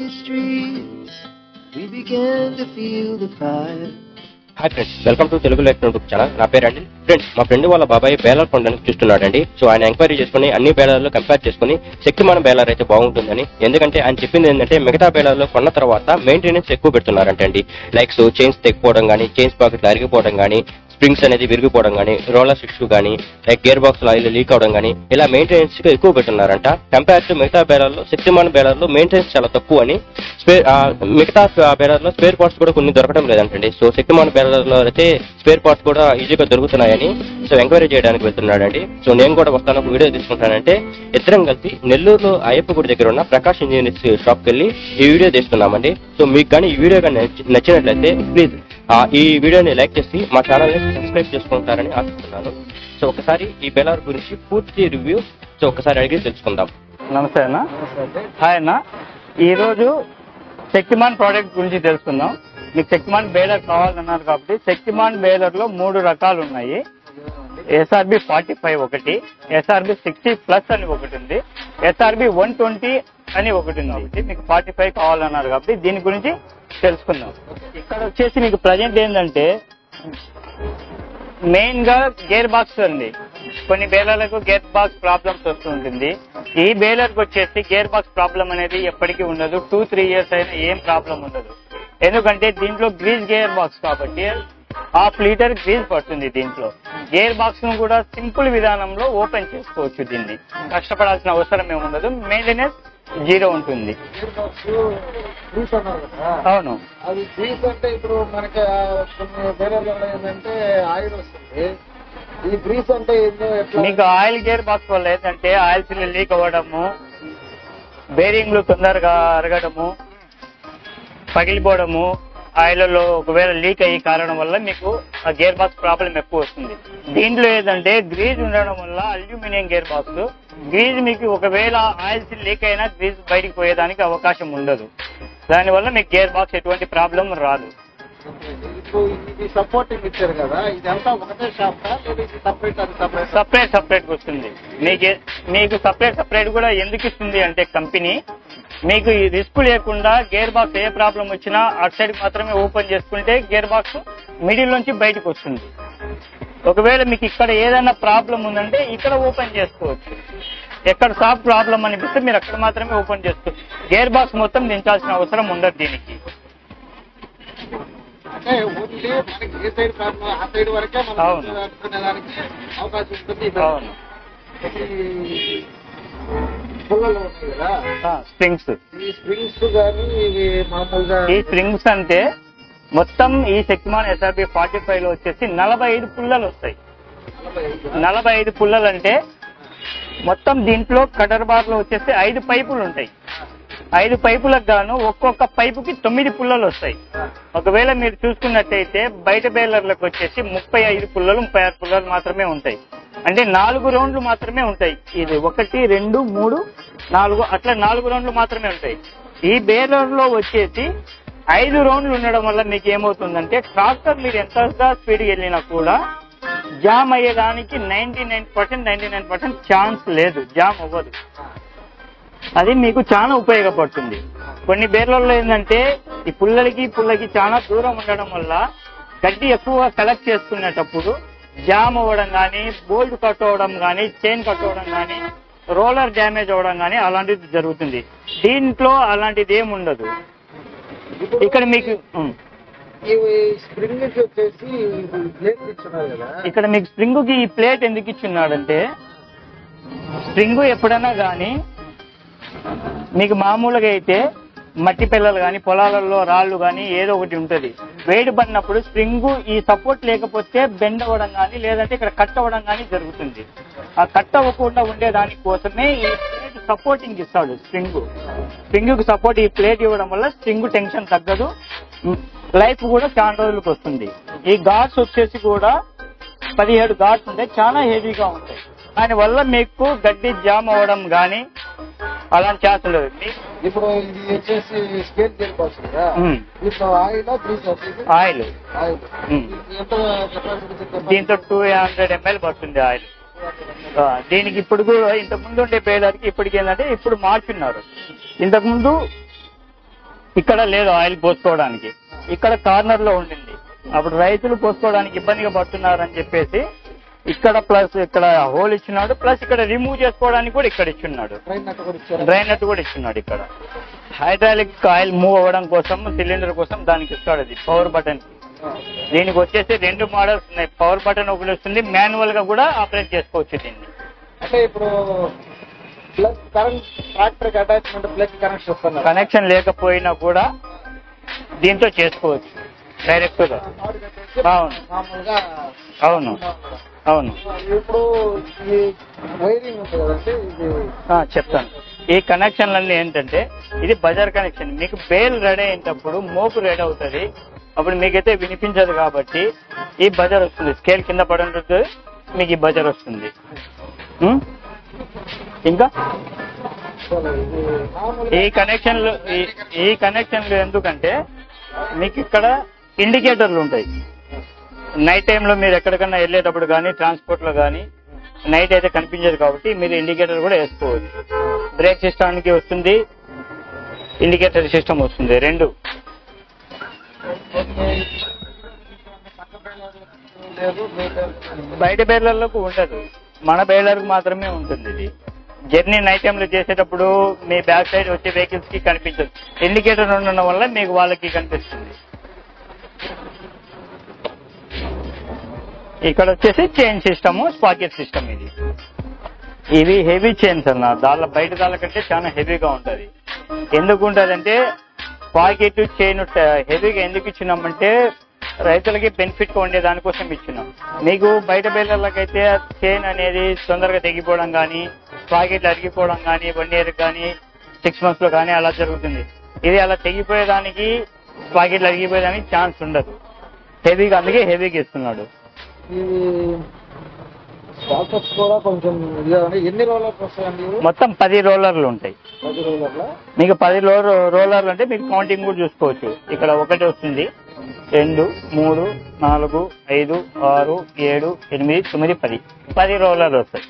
streets, we began to feel the fire. Hi friends welcome to Telugu light notebook channel నా పేరు అండి friends మా friend వాళ్ళ బాబాయ్ బేలర్ కొనడానికి చూస్తున్నాడండి సో ఆయన ఎంక్వైరీ చేసుకుని అన్ని బేలర్లు కంపేర్ చేసుకుని శక్తిమాన బేలర్ అయితే బాగుంటుందని ఎందుకంటే ఆయన చెప్పింది ఏంటంటే మిగతా బేలర్లు కొన్న తర్వాత మెయింటెనెన్స్ ఎక్కువ పెడుతున్నారంట అండి లైక్స్ చైన్స్ తెగిపోవడం కానీ చైన్స్ పాకెట్లు అరిగిపోవడం కానీ స్ప్రింగ్స్ అనేది విరిగిపోవడం కానీ రోలర్స్ ఇష్యూ కానీ like gear box oil leak అవడం కానీ ఇలా మెయింటెనెన్స్ కి ఎక్కువ పెట్టున్నారంట కంపేర్ టు మిగతా బేలర్లో శక్తిమాన్ బేలర్లో మెయింటెనెన్స్ చాలా తక్కువ అని స్పేర్ మిగతా బేలర్లో స్పేర్ పార్ట్స్ కూడా కొన్ని దొరకడం లేదంటండి సో శక్తిమాన్ బేలర్లో అయితే స్పేర్ పార్ట్స్ కూడా ఈజీగా దొరుకుతున్నాయని సో ఎంక్వైరీ చేయడానికి వెళ్తున్నాడండి సో నేను కూడా వస్తాను ఒక వీడియో తీసుకుంటానంటే ఇద్దరం కలిసి నెల్లూరులో అయ్యప్ప గుడి దగ్గర ఉన్న ప్రకాష్ ఇంజనీర్స్ షాప్కి వెళ్ళి ఈ వీడియో తీస్తున్నామండి సో మీకు కానీ ఈ వీడియో కానీ నచ్చినట్లయితే ప్లీజ్ ఈ వీడియోని లైక్ చేసి మా ఛానల్ని సబ్స్క్రైబ్ చేసుకుంటారని ఆశిస్తున్నాను సో ఒకసారి ఈ బెలార్ గురించి పూర్తి రివ్యూ సో ఒకసారి అడిగి తెలుసుకుందాం నమస్తే అన్న హాయ్ అన్న ఈరోజు శక్తిమాన్ ప్రోడక్ట్ గురించి తెలుసుకుందాం మీకు శక్తిమాన్ బేలర్ కావాలన్నారు కాబట్టి శక్తిమాన్ బేలర్ లో మూడు రకాలు ఉన్నాయి ఎస్ఆర్బి ఫార్టీ ఫైవ్ ఒకటి ఎస్ఆర్బి సిక్స్టీ ప్లస్ అని ఒకటి ఉంది ఎస్ఆర్బి వన్ ట్వంటీ అని ఒకటి ఉంది కాబట్టి మీకు ఫార్టీ ఫైవ్ కావాలన్నారు కాబట్టి దీని గురించి తెలుసుకుందాం ఇక్కడ వచ్చేసి మీకు ప్రజెంట్ ఏంటంటే మెయిన్ గా గేర్ బాక్స్ ఉంది కొన్ని బేలర్లకు గేర్ బాక్స్ ప్రాబ్లమ్స్ వస్తూ ఉంటుంది ఈ బేలర్ కి వచ్చేసి గేర్ బాక్స్ ప్రాబ్లం అనేది ఎప్పటికీ ఉండదు టూ త్రీ ఇయర్స్ అయినా ఏం ప్రాబ్లం ఉండదు ఎందుకంటే దీంట్లో గ్రీజ్ గేర్ బాక్స్ కాబట్టి హాఫ్ లీటర్ గ్రీజ్ పడుతుంది దీంట్లో గేర్ బాక్స్ ను కూడా సింపుల్ విధానంలో ఓపెన్ చేసుకోవచ్చు దీన్ని కష్టపడాల్సిన అవసరం ఏమి ఉండదు మెయింటెనెన్స్ జీరో ఉంటుంది గ్రీస్ అన్నారు కదా అవును అది గ్రీస్ అంటే ఇప్పుడు మనకి ఆ కొన్ని బేరర్లలో ఏంటంటే ఆయిల్ వస్తుంది ఈ గ్రీస్ అంటే ఏందో ఎట్లా మీకు ఆయిల్ గేర్ బాక్స్ వల్ల ఏంటంటే ఆయిల్ ఫిల్ లీక్ అవ్వడము బేరింగ్లు తొందరగా అరగడము పగిలిపోవడము ఆయిల్లో ఒకవేళ లీక్ అయ్యే కారణం వల్ల మీకు ఆ గేర్ బాక్స్ ప్రాబ్లం ఎక్కువ వస్తుంది దీంట్లో ఏంటంటే గ్రీజ్ ఉండడం వల్ల అల్యూమినియం గేర్ బాక్స్ గ్రీజ్ మీకు ఒకవేళ ఆయిల్ ఫిల్ లీక్ అయినా గ్రీజ్ బయటికి పోయేదానికి అవకాశం ఉండదు దానివల్ల మీకు గేర్ బాక్స్ ఎటువంటి ప్రాబ్లం రాదు ఇప్పుడు ఇది సపోర్టింగ్ ఇచ్చారు కదా ఇదంతా ఒకటే షాప్ లేదా ఇది సపరేట్ అది సపరేట్ సపరేట్ సపరేట్ వస్తుంది మీకు మీకు సపరేట్ సపరేట్ కూడా ఎందుకు ఇస్తుంది అంటే కంపెనీ మీకు ఈ రిస్క్ లేకుండా గేర్ బాక్స్ ఏ ప్రాబ్లం వచ్చినా అటు సైడ్ మాత్రమే ఓపెన్ చేసుకుంటే గేర్ బాక్స్ మిడిల్ నుంచి బయటకు వస్తుంది ఒకవేళ మీకు ఇక్కడ ఏదైనా ప్రాబ్లం ఉందంటే ఇక్కడ ఓపెన్ చేసుకోవచ్చు ఎక్కడ సాఫ్ట్ ప్రాబ్లం అనిపిస్తే మీరు అక్కడ మాత్రమే ఓపెన్ చేసుకోవచ్చు గేర్ బాక్స్ మొత్తం దించాల్సిన అవసరం ఉండదు దీనికి అంటే ఓన్లీ మనకి ఏ సైడ్ ప్రాబ్లం ఆ సైడ్ వరకే మనం అవును. అనుకునేదానికి అవకాశం ఉంటుంది అవును ఈ పుల్లలు ఉన్నాయి కదా స్ప్రింగ్స్ ఈ స్ప్రింగ్స్ కానీ ఇవి మామూలుగా ఈ స్ప్రింగ్స్ అంటే మొత్తం ఈ శక్తిమాన్ ఎస్ఆర్బి ఫార్టీ ఫైవ్ లో వచ్చేసి నలభై ఐదు పుల్లలు వస్తాయి నలభై ఐదు. నలభై ఐదు పుల్లలు అంటే మొత్తం దీంట్లో కటర్ బార్ లో వచ్చేసి ఐదు పైపులు ఉంటాయి ఐదు పైపులకు గాను ఒక్కొక్క పైపుకి తొమ్మిది పుల్లలు వస్తాయి ఒకవేళ మీరు చూసుకున్నట్టయితే బయట బేలర్లకు వచ్చేసి ముప్పై ఐదు పుల్లలు ముప్పై ఆరు పుల్లలు మాత్రమే ఉంటాయి అంటే నాలుగు రౌండ్లు మాత్రమే ఉంటాయి ఇది ఒకటి రెండు మూడు నాలుగు అట్లా నాలుగు రౌండ్లు మాత్రమే ఉంటాయి ఈ బేలర్ లో వచ్చేసి ఐదు రౌండ్లు ఉండడం వల్ల మీకు ఏమవుతుందంటే ట్రాక్టర్ మీరు ఎంత స్పీడ్ వెళ్ళినా కూడా జామ్ అయ్యేదానికి ninety nine percent ninety nine percent chance లేదు జామ్ అవ్వదు అది మీకు చాలా ఉపయోగపడుతుంది కొన్ని బేర్లలో ఏంటంటే ఈ పుల్లలకి పుల్లకి చాలా దూరం ఉండడం వల్ల గడ్డి ఎక్కువ కలెక్ట్ చేసుకునేటప్పుడు జామ్ అవ్వడం కానీ బోల్ట్ కట్ అవ్వడం కానీ చైన్ కట్ అవ్వడం కానీ రోలర్ డ్యామేజ్ అవ్వడం కానీ అలాంటిది జరుగుతుంది దీంట్లో అలాంటిది ఏమి ఉండదు ఇక్కడ మీకు ఉం. ఇవి స్ప్రింగ్ కి వచ్చేసి ప్లేట్ ఇచ్చున్నారు కదా ఇక్కడ మీకు స్ప్రింగ్ కి ఈ ప్లేట్ ఎందుకు ఇచ్చున్నాడంటే స్ప్రింగ్ ఎప్పుడైనా కానీ మీకు మామూలుగా అయితే మట్టి పిల్లలు కానీ పొలాలలో రాళ్ళు కానీ ఏదో ఒకటి ఉంటుంది వేడి పడినప్పుడు స్ప్రింగ్ ఈ సపోర్ట్ లేకపోతే బెండ్ అవ్వడం కానీ లేదంటే ఇక్కడ కట్ అవ్వడం కానీ జరుగుతుంది ఆ కట్ అవ్వకుండా ఉండే దాని కోసమే ఈ ప్లేట్ సపోర్టింగ్ ఇస్తాడు స్ప్రింగ్ స్ప్రింగ్ కి సపోర్ట్ ఈ ప్లేట్ ఇవ్వడం వల్ల స్ప్రింగ్ టెన్షన్ తగ్గదు లైఫ్ కూడా చాలా రోజులకు వస్తుంది ఈ గాడ్స్ వచ్చేసి కూడా పదిహేడు గాడ్స్ ఉంటాయి చాలా హెవీగా ఉంటాయి దానివల్ల మీకు గడ్డి జామ్ అవ్వడం కానీ అలాంటి ఛాన్స్ లేదు మీ- ఇప్పుడు ఇది వచ్చేసి స్కేల్ గేర్ బాక్స్ కదా ఉమ్. దీంట్లో ఆయిల్ గ్రీస్ వచ్చేసి ఆయిల్ ఆయిల్ ఉమ్. ఇది ఎంత కెపాసిటీ దీంతో టూ హండ్రెడ్ ఎంఎల్ పడుతుంది ఆయిల్ ఆ, దీనికి ఇప్పుడు కూడా ఇంతకు ముందు ఉండే పేదరికి ఇప్పటికి ఏంటంటే ఇప్పుడు మార్చున్నారు ఇంతకు ముందు ఇక్కడ లేదు ఆయిల్ పోసుకోవడానికి ఇక్కడ కార్నర్ లో ఉండింది అప్పుడు రైతులు పోసుకోవడానికి ఇబ్బందిగా పడుతున్నారని చెప్పేసి ఇక్కడ ప్లస్ ఇక్కడ హోల్ ఇచ్చినాడు ప్లస్ ఇక్కడ రిమూవ్ చేసుకోవడానికి కూడా ఇక్కడ ఇచ్చున్నాడు ట్రైన్ నట్టు కూడా ఇచ్చారు డ్రైన్ నట్ కూడా ఇస్తున్నాడు ఇక్కడ హైడ్రాలిక్ ఆయిల్ మూవ్ అవ్వడం కోసం సిలిండర్ కోసం దానికి ఇస్తాడు అది పవర్ బటన్ దీనికి వచ్చేసి రెండు మోడల్స్ ఉన్నాయి పవర్ బటన్ ఒకటి వస్తుంది మాన్యువల్ గా కూడా ఆపరేట్ చేసుకోవచ్చు దీన్ని అంటే ఇప్పుడు ప్లగ్ కరెంట్ ట్రాక్టర్ కి అటాచ్మెంట్ ప్లగ్ కనెక్షన్ వస్తున్నారు కనెక్షన్ లేకపోయినా కూడా దీంతో చేసుకోవచ్చు డైరెక్ట్ గా అవును. మామూలుగా అవును అవును ఇప్పుడు ఈ వైరింగ్ ఉంది కదండి ఇది ఆ, చెప్తాను ఈ కనెక్షన్లన్నీ ఏంటంటే ఇది బజార్ కనెక్షన్ మీకు బేల్ రెడీ అయినప్పుడు మోపు రెడీ అవుతుంది అప్పుడు మీకైతే వినిపించదు కాబట్టి ఈ బజార్ వస్తుంది స్కేల్ కింద పడినట్టు మీకు ఈ బజార్ వస్తుంది ఉం? ఇంకా ఇది మామూలుగా ఈ కనెక్షన్లు ఈ- ఈ కనెక్షన్లు ఎందుకంటే మీకు ఇక్కడ ఇండికేటర్లు ఉంటాయి నైట్ టైంలో మీరు ఎక్కడికన్నా వెళ్ళేటప్పుడు కానీ ట్రాన్స్పోర్ట్ లో కానీ నైట్ అయితే కనిపించదు కాబట్టి మీరు ఇండికేటర్ కూడా వేసుకోవచ్చు బ్రేక్ సిస్టానికి వస్తుంది ఇండికేటర్ సిస్టమ్ వస్తుంది రెండు లేదు లేదు. బయట బేర్లకు ఉండదు మన బేర్లకు మాత్రమే ఉంటుంది ఇది జర్నీ నైట్ టైంలో చేసేటప్పుడు మీ బ్యాక్ సైడ్ వచ్చే వెహికల్స్ కి కనిపించదు ఇండికేటర్ ఉండడం వల్ల మీకు వాళ్ళకి కనిపిస్తుంది ఇక్కడ వచ్చేసి చైన్ సిస్టమ్ స్పాకెట్ సిస్టమ్ ఇది ఇవి హెవీ చైన్స్ అన్న దానిలో బయట దాళ్ళ కంటే చాలా హెవీగా ఉంటది ఎందుకు ఉంటదంటే పాకెట్ చైన్ హెవీగా ఎందుకు ఇచ్చినామంటే రైతులకి బెనిఫిట్ గా ఉండే దానికోసం ఇచ్చినాం మీకు బయట బేళ్ళకైతే చైన్ అనేది తొందరగా తెగిపోవడం కానీ పాకెట్లు అరిగిపోవడం కానీ వన్ ఇయర్ కానీ సిక్స్ మంత్స్ లో కానీ అలా జరుగుతుంది ఇది అలా తెగిపోయేదానికి పాకెట్లు అరిగిపోయేదానికి ఛాన్స్ ఉండదు హెవీగా అందుకే హెవీగా ఇస్తున్నాడు ఇవి స్టార్టర్స్ కూడా కొంచెం ఇదిగా ఉన్నాయి. ఎన్ని రోజులకు వస్తాయండి ఇవి? మొత్తం పది రోలర్లు ఉంటాయి పది రోజుల మీకు పది లో రోలర్లు అంటే మీకు కౌంటింగ్ కూడా చూసుకోవచ్చు ఇక్కడ ఒకటి వస్తుంది రెండు మూడు నాలుగు ఐదు ఆరు ఏడు ఎనిమిది తొమ్మిది పది పది రోలర్లు వస్తాయి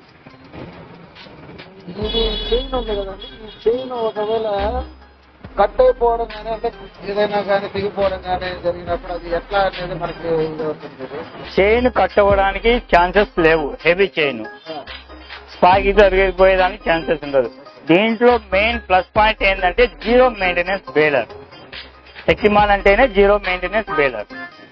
ఇది చైన్ ఉంది కదండి ఈ చైన్ ఒకవేళ కట్ అయిపోవడం కానీ అంటే ఏదైనా కానీ దిగిపోవడం కానీ జరిగినప్పుడు అది ఎట్లా అనేది మనకి ఇది అవుతుంది ఇది. చైన్ కట్ అవ్వడానికి ఛాన్సెస్ లేవు హెవీ చైన్ స్పాకి జరిగిపోయేదానికి ఛాన్సెస్ ఉండదు దీంట్లో మెయిన్ ప్లస్ పాయింట్ ఏంటంటే జీరో మెయింటెనెన్స్ బేలర్ శక్తిమాన్ అంటేనే జీరో మెయింటెనెన్స్ బేలర్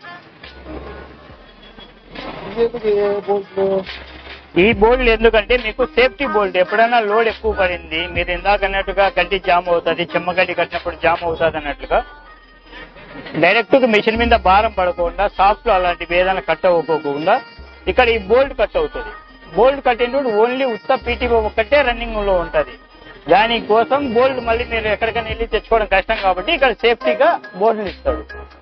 ఇది ఎందుకు ఏ బోల్ట్లు ఈ బోల్డ్ ఎందుకంటే మీకు సేఫ్టీ బోల్డ్ ఎప్పుడైనా లోడ్ ఎక్కువ పడింది మీరు ఇందాక అన్నట్టుగా గడ్డి జామ్ అవుతుంది చెమ్మగడ్డి కట్టినప్పుడు జామ్ అవుతుంది అన్నట్లుగా డైరెక్ట్ గా మిషన్ మీద భారం పడకుండా సాఫ్ట్ అలాంటివి ఏదైనా కట్ అవ్వకోకుండా ఇక్కడ ఈ బోల్డ్ కట్ అవుతుంది బోల్డ్ కట్టినప్పుడు ఓన్లీ ఉత్త పీటీఓ ఒక్కటే రన్నింగ్ లో ఉంటది దానికోసం బోల్డ్ మళ్ళీ మీరు ఎక్కడికైనా వెళ్ళి తెచ్చుకోవడం కష్టం కాబట్టి ఇక్కడ సేఫ్టీగా బోల్డ్ ఇస్తాడు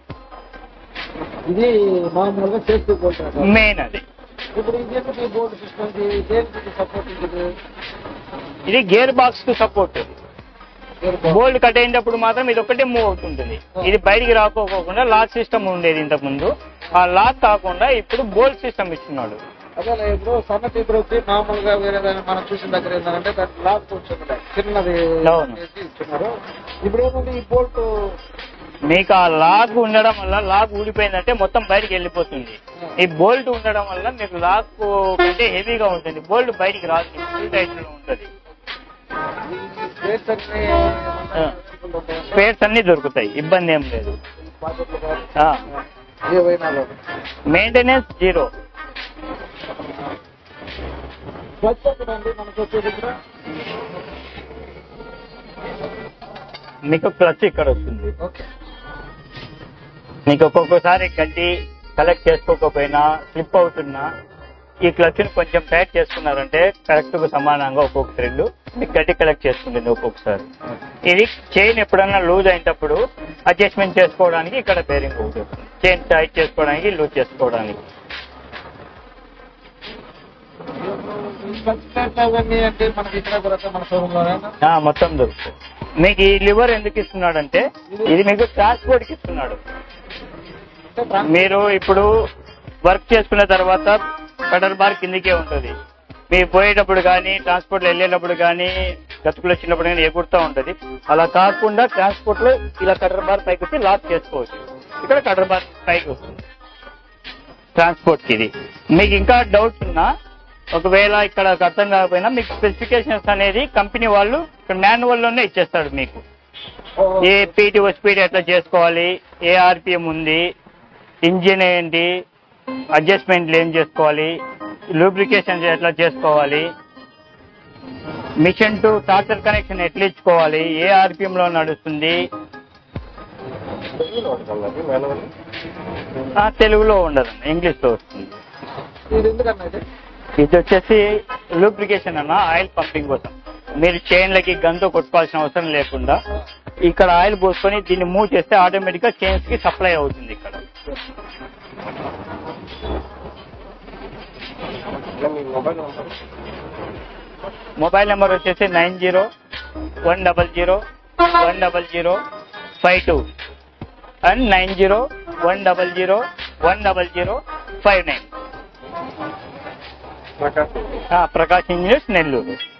ఇది మామూలుగా సేఫ్టీ బోల్ట్ అంటారు. మెయిన్ అది ఇప్పుడు ఇది ఎందుకు ఈ బోల్ట్ సిస్టమ్ దేనికి సపోర్ట్ ఇది ఇది గేర్ బాక్స్ కు సపోర్ట్ బోల్డ్ కట్ అయినప్పుడు మాత్రం ఇది ఒక్కటే మూవ్ అవుతుంటుంది ఇది బయటికి రాకోకుండా లాక్ సిస్టమ్ ఉండేది ఇంతకు ముందు ఆ లాక్ కాకుండా ఇప్పుడు బోల్డ్ సిస్టమ్ ఇస్తున్నాడు అదే ఇప్పుడు సన్న టీచర్ వచ్చి మామూలుగా వేరేదైనా మనం చూసిన దగ్గర ఏంటంటే దాన్ని లాక్ కూర్చుంటాయి చిన్నది అవును. చేసి ఇచ్చున్నారు ఇప్పుడు ఏంటంటే ఈ బోల్ట్ మీకు ఆ లాక్ ఉండడం వల్ల లాక్ ఊడిపోయిందంటే మొత్తం బయటికి వెళ్ళిపోతుంది ఈ బోల్ట్ ఉండడం వల్ల మీకు లాక్ కంటే హెవీగా ఉంటుంది బోల్ట్ బయటికి రాదు ఫుల్ టైట్ లో ఉంటుంది స్పేస్ అన్ని ఆ. స్పేర్స్ అన్ని దొరుకుతాయి ఇబ్బంది ఏం లేదు పాకెట్లు కానీ ఏవైనా కానీ. మెయింటెనెన్స్ జీరో క్లచ్ ఎక్కడండి మనకు వచ్చేది ఇక్కడ మీకు క్లచ్ ఇక్కడ వస్తుంది ఓకే మీకు ఒక్కొక్కసారి గడ్డి కలెక్ట్ చేసుకోకపోయినా స్లిప్ అవుతున్నా ఈ క్లచ్ ని కొంచెం టైట్ చేసుకున్నారంటే కరెక్ట్ గా సమానంగా ఒక్కొక్క థ్రెడ్ మీకు గడ్డి కలెక్ట్ చేసుకుంటుంది ఒక్కొక్కసారి ఇది చైన్ ఎప్పుడన్నా లూజ్ అయినప్పుడు అడ్జస్ట్మెంట్ చేసుకోవడానికి ఇక్కడ బేరింగ్ ఒకటి వస్తుంది చైన్ టైట్ చేసుకోవడానికి లూజ్ చేసుకోవడానికి క్లచ్ ప్లేట్లు అవన్నీ అంటే మనకి ఇక్కడ దొరకదు మన షోరూమ్ లోనే ఆ, మొత్తం దొరుకుతుంది మీకు ఈ లివర్ ఎందుకు ఇస్తున్నాడంటే ఇది మీకు ట్రాన్స్పోర్ట్ కి ఇస్తున్నాడు అంటే ట్రాన్స్- మీరు ఇప్పుడు వర్క్ చేసుకున్న తర్వాత పెట్రోల్ బార్ కిందికే ఉంటుంది మీరు పోయేటప్పుడు కానీ ట్రాన్స్పోర్ట్ వెళ్ళేటప్పుడు కానీ గతుకులో చిన్నప్పుడు కానీ ఎగురుతూ ఉంటది అలా కాకుండా ట్రాన్స్పోర్ట్ లో ఇలా కటర్ బార్ పైకి వచ్చి లాక్ చేసుకోవచ్చు ఇక్కడ కటర్ బార్ పైకి వస్తుంది ట్రాన్స్పోర్ట్ కి ఇది మీకు ఇంకా డౌట్స్ ఉన్నా ఒకవేళ ఇక్కడ అర్థం కాకపోయినా మీకు స్పెసిఫికేషన్స్ అనేది కంపెనీ వాళ్ళు ఇక్కడ మాన్యువల్ లోనే ఇచ్చేస్తాడు మీకు ఏ పీటీఓ స్పీడ్ ఎట్లా చేసుకోవాలి ఏ ఆర్పిఎం ఉంది ఇంజిన్ ఏంటి అడ్జస్ట్మెంట్లు ఏం చేసుకోవాలి లూబ్రికేషన్ ఎట్లా చేసుకోవాలి మిషన్ టు టార్చర్ కనెక్షన్ ఎట్లా ఇచ్చుకోవాలి ఏ ఆర్పిఎం లో నడుస్తుంది ఆ, తెలుగులో ఉండదు ఇంగ్లీష్ లో వస్తుంది ఇది ఎందుకన్నా ఇది ఇది వచ్చేసి లూబ్రికేషన్ అన్న ఆయిల్ పంపింగ్ కోసం మీరు చైన్లకి గన్తో కొట్టుకోవాల్సిన అవసరం లేకుండా ఇక్కడ ఆయిల్ పోసుకొని దీన్ని మూవ్ చేస్తే ఆటోమేటిక్ గా చైన్స్ కి సప్లై అవుతుంది ఇక్కడ మొబైల్ నెంబర్ వచ్చేసి nine zero one double zero one double zero five two and nine zero one double zero one double zero five nine Prakash engineers Nellore